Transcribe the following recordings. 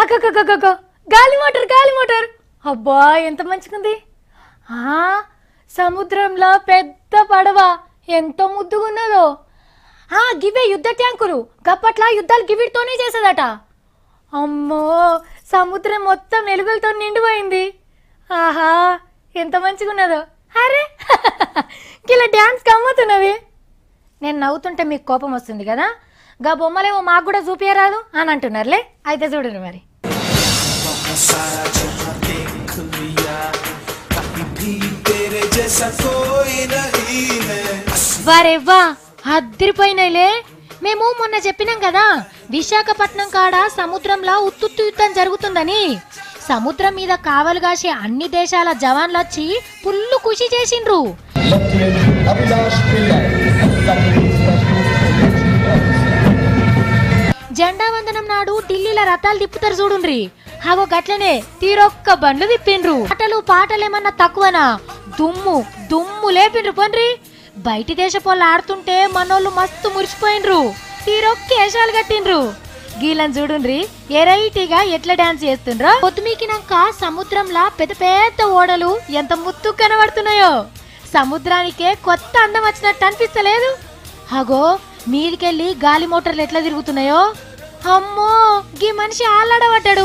అగగగగగ గాలి మోటార్ గాలి మోటార్ అబ్బా ఎంత మంచిగుంది ఆ సముద్రంలో పెద్ద పడవ ఎంతో ముద్దుగున్నదో ఆ గివే యుద్ధ ట్యాంకులు గప్పట్లా యుద్ధాలు గివిడితోనే చేసేదట అమ్మో సముద్రం మొత్తం వెలుగులతో నిండిపోయింది ఆహా ఎంత మంచిగున్నదో అరే ఇలా డ్యాన్స్ కమ్ముతున్నవి నేను నవ్వుతుంటే మీకు కోపం వస్తుంది కదా గా బొమ్మలేమో మాకు కూడా చూపించరాదు అని అంటున్నారులే అయితే చూడండి మరి सारा जहां देख लिया कहीं भी तेरे जैसा कोई नहीं है వారెవ్వా అద్దరిపోయినాయిలే మేము మొన్న చెప్పినాం కదా విశాఖపట్నం కాడ సముద్రంలో ఉత్తుత్తు యుద్ధం జరుగుతుందని సముద్రం మీద కావలు కాసే అన్ని దేశాల జవాన్లు వచ్చి పుల్లు ఖుషి చేసిండ్రు Lieutenant Abhilash Pillai, Submarine Specialist జెండా వందనం నాడు ఢిల్లీలో రథాలు తిప్పుతారు చూడుండ్రి హాగో గట్లనే తీరొక్క బండ్లు తిప్పిండ్రు పాటలు పాటలేమన్నా తక్కువనా దుమ్ము దుమ్ము లేపిండ్రు పండ్రి బయటి దేశపోళ్ళు ఆడుతుంటే మనోళ్ళు మస్తు మురిసిపోయిండ్రు తీరొక్క వేషాలు కట్టిండ్రు గీలను చూడుండ్రి ఎరైటీగా ఎట్లా డాన్స్ చేస్తుండ్రో పొద్దుమీకినాక సముద్రంలా పెద్ద పెద్ద ఓడలు ఎంత ముత్తు కనబడుతున్నాయో సముద్రానికే కొత్త అందం వచ్చినట్టు అనిపిస్తలేదు అగో మీదికెళ్ళి గాలి మోటార్లు ఎట్లా తిరుగుతున్నాయో అమ్మో గీ మనిషి ఆలాడబడ్డాడు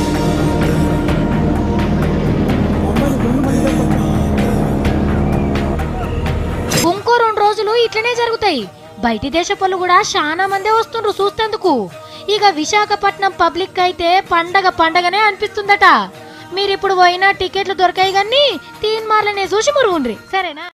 ఇంకో రెండు రోజులు ఇట్లనే జరుగుతాయి బయటి దేశపోళ్ళు కూడా చాలా మందే వస్తుండ్రు చూస్తేందుకు ఇక విశాఖపట్నం పబ్లిక్ అయితే పండగ పండగనే అనిపిస్తుందట మీరిప్పుడు పోయినా టికెట్లు దొరకాయి కానీ తీన్ మార్లనే చూసి మురుగుండ్రి సరేనా